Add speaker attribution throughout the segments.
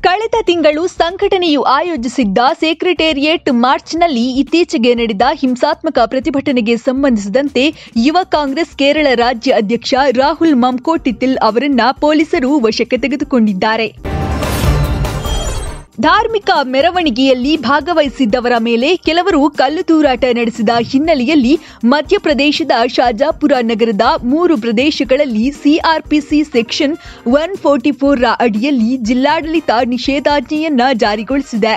Speaker 1: ಕಳೆದ ತಿಂಗಳು ಸಂಘಟನೆಯು ಆಯೋಜಿಸಿದ್ದ ಸೆಕ್ರೆಟೇರಿಯೇಟ್ ಮಾರ್ಚ್ನಲ್ಲಿ ಇತ್ತೀಚೆಗೆ ನಡೆದ ಹಿಂಸಾತ್ಮಕ ಪ್ರತಿಭಟನೆಗೆ ಸಂಬಂಧಿಸಿದಂತೆ ಯುವ ಕಾಂಗ್ರೆಸ್ ಕೇರಳ ರಾಜ್ಯ ಅಧ್ಯಕ್ಷ ರಾಹುಲ್ ಮಮ್ಕೋಟಿತಿಲ್ ಅವರನ್ನ ಪೊಲೀಸರು ವಶಕ್ಕೆ ತೆಗೆದುಕೊಂಡಿದ್ದಾರೆ ಧಾರ್ಮಿಕ ಮೆರವಣಿಗೆಯಲ್ಲಿ ಭಾಗವಹಿಸಿದ್ದವರ ಮೇಲೆ ಕೆಲವರು ಕಲ್ಲು ತೂರಾಟ ನಡೆಸಿದ ಹಿನ್ನೆಲೆಯಲ್ಲಿ ಮಧ್ಯಪ್ರದೇಶದ ಶಾಜಾಪುರ ನಗರದ ಮೂರು ಪ್ರದೇಶಗಳಲ್ಲಿ CrPC section one forty four ರ ಅಡಿಯಲ್ಲಿ ಜಿಲ್ಲಾಡಳಿತ ನಿಷೇಧಾಜ್ಞೆಯನ್ನ ಜಾರಿಗೊಳಿಸಿದೆ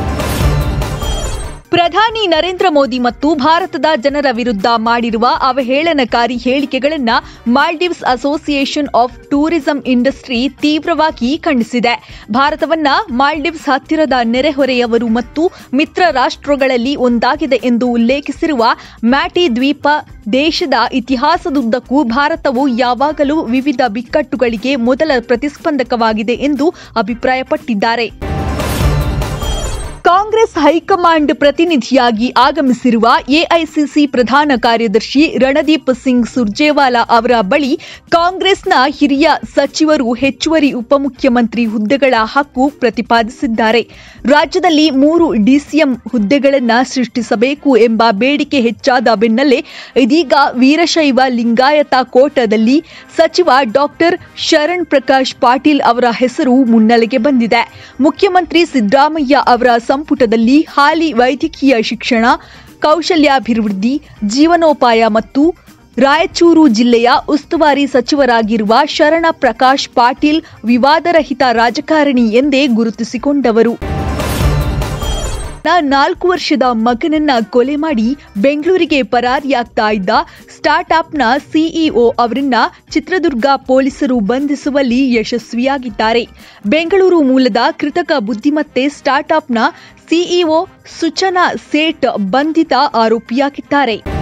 Speaker 1: ಪ್ರಧಾನಿ ನರೇಂದ್ರ ಮೋದಿ ಮತ್ತು ಭಾರತದ ಜನರ ವಿರುದ್ಧ ಮಾಡಿರುವ ಅವಹೇಳನಕಾರಿ ಹೇಳಿಕೆಗಳನ್ನು Maldives Association of Tourism Industry ತೀವ್ರವಾಗಿ ಖಂಡಿಸಿದೆ ಭಾರತವನ್ನ ಮಾಲ್ಡೀವ್ಸ್ ಹತ್ತಿರದ ನೆರೆಹೊರೆಯವರು ಮತ್ತು ಮಿತ್ರ ರಾಷ್ಟ್ರಗಳಲ್ಲಿ ಒಂದಾಗಿದೆ ಎಂದು ಉಲ್ಲೇಖಿಸಿರುವ ಮ್ಯಾಟಿ ದ್ವೀಪ ದೇಶದ ಇತಿಹಾಸದುದ್ದಕ್ಕೂ ಭಾರತವು ಯಾವಾಗಲೂ ವಿವಿಧ ಬಿಕ್ಕಟ್ಟುಗಳಿಗೆ ಮೊದಲ ಪ್ರತಿಸ್ಪಂದಕವಾಗಿದೆ ಎಂದು ಅಭಿಪ್ರಾಯಪಟ್ಟಿದ್ದಾರೆ ಕಾಂಗ್ರೆಸ್ ಹೈಕಮಾಂಡ್ ಪ್ರತಿನಿಧಿಯಾಗಿ ಆಗಮಿಸಿರುವ ಎಐಸಿಸಿ ಪ್ರಧಾನ ಕಾರ್ಯದರ್ಶಿ ರಣದೀಪ್ ಸಿಂಗ್ ಸುರ್ಜೇವಾಲಾ ಅವರ ಬಳಿ ಕಾಂಗ್ರೆಸ್ನ ಹಿರಿಯ ಸಚಿವರು ಹೆಚ್ಚುವರಿ ಉಪಮುಖ್ಯಮಂತ್ರಿ ಹುದ್ದೆಗಳ ಹಕ್ಕು ಪ್ರತಿಪಾದಿಸಿದ್ದಾರೆ ರಾಜ್ಯದಲ್ಲಿ ಮೂರು ಡಿಸಿಎಂ ಹುದ್ದೆಗಳನ್ನು ಸೃಷ್ಟಿಸಬೇಕು ಎಂಬ ಬೇಡಿಕೆ ಹೆಚ್ಚಾದ ಬೆನ್ನಲ್ಲೇ ಇದೀಗ ವೀರಶೈವ ಲಿಂಗಾಯತ ಕೋಟದಲ್ಲಿ ಸಚಿವ ಡಾಕ್ಟರ್ ಶರಣ್ ಪ್ರಕಾಶ್ ಪಾಟೀಲ್ ಅವರ ಹೆಸರು ಮುನ್ನೆಲೆಗೆ ಬಂದಿದೆ ಮುಖ್ಯಮಂತ್ರಿ ಸಿದ್ದರಾಮಯ್ಯ ಅವರ ಸಂಪುಟದಲ್ಲಿ ಹಾಲಿ ವೈದ್ಯಕೀಯ ಶಿಕ್ಷಣ ಕೌಶಲ್ಯಾಭಿವೃದ್ಧಿ ಜೀವನೋಪಾಯ ಮತ್ತು ರಾಯಚೂರು ಜಿಲ್ಲೆಯ ಉಸ್ತುವಾರಿ ಸಚಿವರಾಗಿರುವ ಶರಣ ಪ್ರಕಾಶ್ ಪಾಟೀಲ್ ವಿವಾದರಹಿತ ರಾಜಕಾರಣಿ ಎಂದೇ ಗುರುತಿಸಿಕೊಂಡವರು ನಾಲ್ಕು ವರ್ಷದ ಮಗನನ್ನ ಕೊಲೆ ಮಾಡಿ ಬೆಂಗಳೂರಿಗೆ ಪರಾರಿಯಾಗ್ತಾ ಇದ್ದ ಸ್ಟಾರ್ಟ್ ಅಪ್ನ ಸಿಇಒ ಅವರನ್ನ ಚಿತ್ರದುರ್ಗ ಪೊಲೀಸರು ಬಂಧಿಸುವಲ್ಲಿ ಯಶಸ್ವಿಯಾಗಿದ್ದಾರೆ ಬೆಂಗಳೂರು ಮೂಲದ ಕೃತಕ ಬುದ್ಧಿಮತ್ತೆ ಸ್ಟಾರ್ಟ್ ಅಪ್ನ ಸಿಇಒ ಸುಚನಾ ಸೇಠ್ ಬಂಧಿತ ಆರೋಪಿಯಾಗಿದ್ದಾರೆ